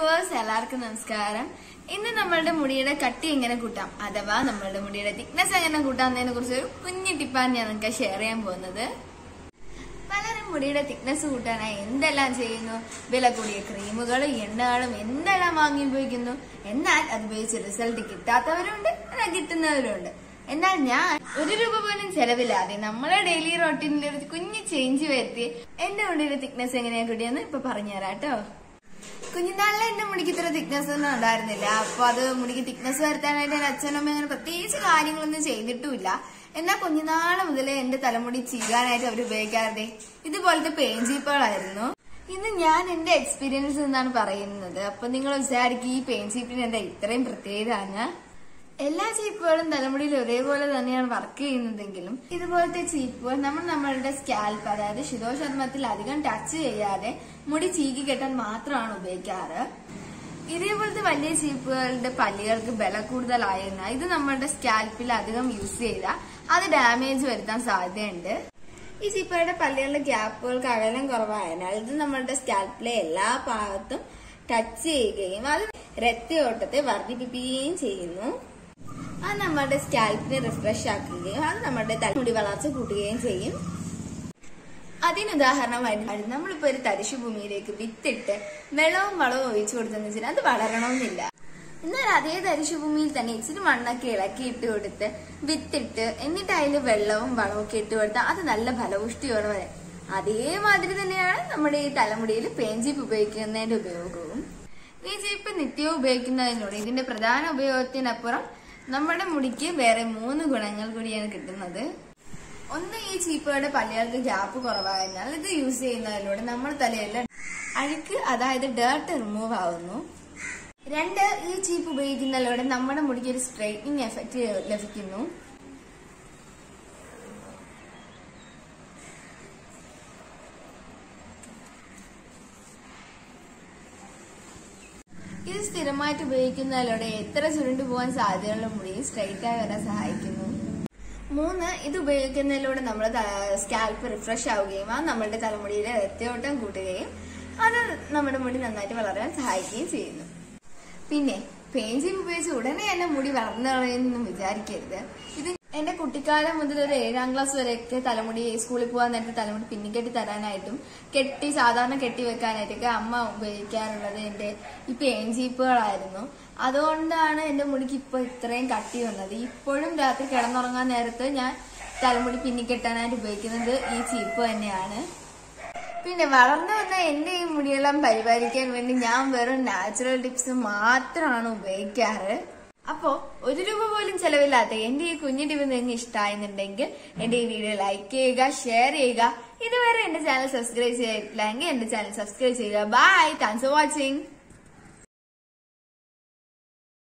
viewers എല്ലാവർക്കും നമസ്കാരം ഇന്ന് നമ്മളുടെ മുടിയുടെ കട്ടി എങ്ങനെ കൂട്ടാം അഥവാ നമ്മളുടെ മുടിയുടെ തിക്നെസ് എങ്ങനെ കൂട്ടാന്നതിനെ കുറിച്ച് ഒരു കുഞ്ഞു ടിപ്പാണ് ഞാൻ നിങ്ങൾക്ക് ഷെയർ ചെയ്യാൻ പോകുന്നത് പലരും മുടിയുടെ തിക്നെസ് കൂട്ടാനായി എന്തെല്ലാം ചെയ്യുന്നു വില കൂടിയ ക്രീമുകളും എണ്ണകളും എന്തെല്ലാം വാങ്ങി ഉപയോഗിക്കുന്നു എന്നാൽ അത് ഉപയോഗിച്ച് റിസൾട്ട് കിട്ടാത്തവരുണ്ട് എന്നാൽ കിട്ടുന്നവരുണ്ട് എന്നാൽ ഞാൻ ഒരു രൂപ പോലും ചെലവില്ലാതെ നമ്മളെ ഡെയിലി റൊട്ടീനിൽ ഒരു കുഞ്ഞു ചേഞ്ച് വരുത്തി എന്റെ മുടിയുടെ തിക്നെസ് എങ്ങനെയാ കൂടിയെന്ന് ഇപ്പൊ പറഞ്ഞുതരാം കേട്ടോ കുഞ്ഞുനാളിലെ എന്റെ മുടിക്ക് ഇത്ര തിക്നെസ് ഒന്നും ഉണ്ടായിരുന്നില്ല അപ്പൊ അത് മുടിക്ക് തിക്നെസ് വരുത്താനായിട്ട് എന്റെ അച്ഛനമ്മ അങ്ങനെ പ്രത്യേകിച്ച് കാര്യങ്ങളൊന്നും ചെയ്തിട്ടുമില്ല എന്നാൽ കുഞ്ഞുനാളെ മുതലേ എന്റെ തലമുടി ചീകാനായിട്ട് അവർ ഉപയോഗിക്കാറുണ്ട് ഇതുപോലത്തെ പെയിൻചീപ്പുകളായിരുന്നു ഇന്ന് ഞാൻ എന്റെ എക്സ്പീരിയൻസ് എന്നാണ് പറയുന്നത് അപ്പൊ നിങ്ങൾ വിചാരിക്കും ഈ പെയിൻചീപ്പിന് എന്താ ഇത്രയും പ്രത്യേകത എല്ലാ ചീപ്പുകളും തലമുടിയിൽ ഒരേപോലെ തന്നെയാണ് വർക്ക് ചെയ്യുന്നതെങ്കിലും ഇതുപോലത്തെ ചീപ്പുകൾ നമ്മൾ നമ്മളുടെ സ്കാൽപ്പ് അതായത് ശിരോചർമ്മത്തിൽ അധികം ടച്ച് ചെയ്യാതെ മുടി ചീകി കെട്ടാൻ മാത്രമാണ് ഉപയോഗിക്കാറ് ഇതേപോലത്തെ വലിയ ചീപ്പുകളുടെ പല്ലുകൾക്ക് ബല കൂടുതലായിരുന്ന ഇത് നമ്മളുടെ സ്കാൽപ്പിൽ അധികം യൂസ് ചെയ്താൽ അത് ഡാമേജ് വരുത്താൻ സാധ്യതയുണ്ട് ഈ ചീപ്പയുടെ പല്ലുകളുടെ ഗ്യാപ്പുകൾക്ക് അകലം കുറവായതിനാൽ ഇത് നമ്മളുടെ സ്കാൽപ്പിലെ എല്ലാ ഭാഗത്തും ടച്ച് ചെയ്യുകയും അത് രക്തയോട്ടത്തെ വർദ്ധിപ്പിക്കുകയും ചെയ്യുന്നു അത് നമ്മുടെ സ്കാൽപ്പിനെ റിഫ്രഷ് ആക്കുകയും അത് നമ്മുടെ തലമുടി വളർച്ച കൂട്ടുകയും ചെയ്യും അതിനുദാഹരണമായിട്ട് നമ്മളിപ്പോ ഒരു തരിശു ഭൂമിയിലേക്ക് വിത്തിട്ട് വെള്ളവും വളവും ഒഴിച്ചു കൊടുത്തെന്ന് വെച്ചാൽ അത് വളരണമെന്നില്ല എന്നാൽ അതേ തരിശു ഭൂമിയിൽ തന്നെ ഇച്ചിരി മണ്ണൊക്കെ ഇളക്കി ഇട്ട് കൊടുത്ത് വിത്തിട്ട് എന്നിട്ട് അതിൽ വെള്ളവും വളവും ഒക്കെ ഇട്ട് കൊടുത്താൽ അത് നല്ല ഫലപുഷ്ടിയോടെ വരും അതേമാതിരി തന്നെയാണ് നമ്മുടെ ഈ തലമുടിയിൽ പേഞ്ചീപ്പ് ഉപയോഗിക്കുന്നതിന്റെ ഉപയോഗവും ഈ ചീപ്പ് നിത്യവും ഉപയോഗിക്കുന്നതിലൂടെ ഇതിന്റെ പ്രധാന ഉപയോഗത്തിനപ്പുറം നമ്മുടെ മുടിക്ക് വേറെ മൂന്ന് ഗുണങ്ങൾ കൂടിയാണ് കിട്ടുന്നത് ഒന്ന് ഈ ചീപ്പുകളുടെ പല്ലുകൾക്ക് ഗ്യാപ്പ് കുറവായതിനാൽ ഇത് യൂസ് ചെയ്യുന്നതിലൂടെ നമ്മുടെ തലയിലെ അഴുക്ക് അതായത് ഡേർട്ട് റിമൂവ് ആവുന്നു രണ്ട് ഈ ചീപ്പ് ഉപയോഗിക്കുന്നതിലൂടെ നമ്മുടെ മുടിക്ക് ഒരു സ്ട്രൈറ്റനിങ് എഫക്റ്റ് ലഭിക്കുന്നു ഇത് സ്ഥിരമായിട്ട് ഉപയോഗിക്കുന്നതിലൂടെ എത്ര ചുരുണ്ടു പോകാൻ സാധ്യതയുള്ള മുടിയും സ്ട്രൈറ്റ് ആയി വരാൻ സഹായിക്കുന്നു മൂന്ന് ഇത് ഉപയോഗിക്കുന്നതിലൂടെ നമ്മുടെ സ്കാൽപ്പ് റിഫ്രഷ് ആവുകയും അത് നമ്മുടെ തലമുടിയിലെ രക്തയോട്ടം കൂട്ടുകയും അത് നമ്മുടെ മുടി നന്നായിട്ട് വളരാൻ സഹായിക്കുകയും ചെയ്യുന്നു പിന്നെ പെയിൻസിങ് ഉപയോഗിച്ച് ഉടനെ തന്നെ മുടി വളർന്നു കളയുന്നൊന്നും വിചാരിക്കരുത് ഇത് എന്റെ കുട്ടിക്കാലം മുതൽ ഒരു ഏഴാം ക്ലാസ് വരെയൊക്കെ തലമുടി സ്കൂളിൽ പോകാൻ നേരത്തെ തലമുടി പിന്നിക്കെട്ടി തരാനായിട്ടും കെട്ടി സാധാരണ കെട്ടി വെക്കാനായിട്ടൊക്കെ അമ്മ ഉപയോഗിക്കാറുള്ളത് എന്റെ ഈ പെയിൻചീപ്പുകളായിരുന്നു അതുകൊണ്ടാണ് എന്റെ മുടിക്ക് ഇപ്പൊ ഇത്രയും കട്ടി വന്നത് ഇപ്പോഴും രാത്രി കിടന്നുറങ്ങാൻ നേരത്ത് ഞാൻ തലമുടി പിന്നിക്കെട്ടാനായിട്ട് ഉപയോഗിക്കുന്നത് ഈ ചീപ്പ് തന്നെയാണ് പിന്നെ വളർന്നു വന്ന എന്റെ ഈ മുടിയെല്ലാം പരിപാലിക്കാൻ വേണ്ടി ഞാൻ വെറും നാച്ചുറൽ ടിപ്സ് മാത്രമാണ് ഉപയോഗിക്കാറ് അപ്പോ ഒരു രൂപ പോലും ചെലവില്ലാത്ത എന്റെ ഈ കുഞ്ഞു ടിപ്പ് നിങ്ങൾക്ക് ഇഷ്ടമായെന്നുണ്ടെങ്കിൽ എന്റെ ഈ വീഡിയോ ലൈക്ക് ചെയ്യുക ഷെയർ ചെയ്യുക ഇതുവരെ എന്റെ ചാനൽ സബ്സ്ക്രൈബ് ചെയ്തിട്ടില്ലെങ്കിൽ എന്റെ ചാനൽ സബ്സ്ക്രൈബ് ചെയ്യുക ബൈ താങ്ക്സ് ഫോർ വാച്ചിങ്